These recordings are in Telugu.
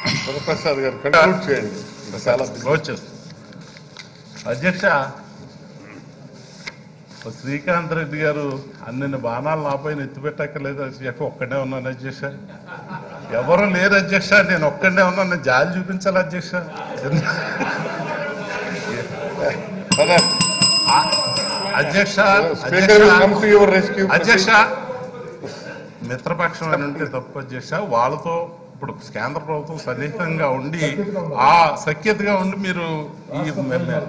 వరప్రసాద్ గారు కంక్లూడ్ చేయండి చాలా busy. వచ్చేస్తుంది అధ్యక్ష శ్రీకాంత్ రెడ్డి గారు అన్ని బాణాలు నా పైన ఎత్తిపెట్టక్కర్లేదు అధ్యక్ష ఒక్కడే ఉన్నాను అధ్యక్ష ఎవరు లేరు అధ్యక్ష నేను ఒక్కడే ఉన్నాను నేను జాలి చూపించాలి అధ్యక్ష పద. అధ్యక్ష స్పీకర్ will come to అధ్యక్ష your rescue. అధ్యక్ష మిత్రపక్షం అని ఉంటే తప్పు అధ్యక్ష వాళ్ళతో ఇప్పుడు కేంద్ర ప్రభుత్వం సన్నిహితంగా ఉండి ఆ సఖ్యతగా ఉండి మీరు ఈ మె- మె-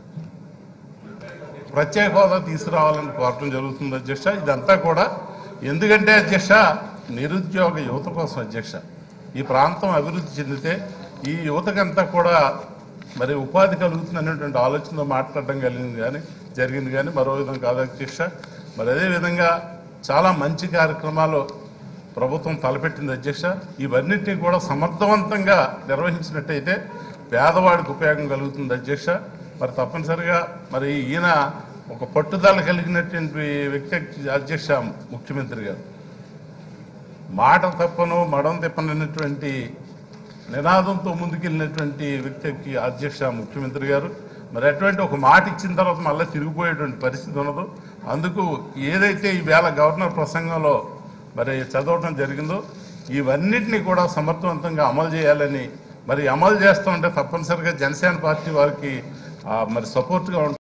ప్రత్యేక హోదా తీసుకురావాలని కోరటం జరుగుతుంది అధ్యక్ష ఇదంతా కూడా ఎందుకంటే అధ్యక్ష నిరుద్యోగ యువత కోసం అధ్యక్ష ఈ ప్రాంతం అభివృద్ధి చెందితే ఈ యువతకంతా కూడా మరి ఉపాధి కలుగుతుంది అనేటువంటి ఆలోచనతో మాట్లాడడం కలిగింది కానీ జరిగింది కానీ మరో విధంగా కాదు అధ్యక్ష మరి అదే విధంగా చాలా మంచి కార్యక్రమాలు ప్రభుత్వం తలపెట్టింది అధ్యక్ష ఇవన్నిటినీ కూడా సమర్థవంతంగా నిర్వహించినట్టయితే పేదవాడికి ఉపయోగం కలుగుతుంది అధ్యక్ష మరి తప్పనిసరిగా మరి ఈయన ఒక పట్టుదల కలిగినటువంటి వ్యక్తి అధ్యక్ష ముఖ్యమంత్రి గారు మాట తప్పను మడం తిప్పనటువంటి నినాదంతో ముందుకెళ్ళినటువంటి వ్యక్తికి అధ్యక్ష ముఖ్యమంత్రి గారు మరి అటువంటి ఒక మాట ఇచ్చిన తర్వాత మళ్ళీ తిరిగిపోయేటువంటి పరిస్థితి ఉండదు అందుకు ఏదైతే ఈ వేళ గవర్నర్ ప్రసంగంలో మరి చదవటం జరిగిందో ఇవన్నిటినీ కూడా సమర్థవంతంగా అమలు చేయాలని మరి అమలు చేస్తూ ఉంటే తప్పనిసరిగా జనసేన పార్టీ వారికి ఆ, మరి సపోర్ట్గా ఉంటుంది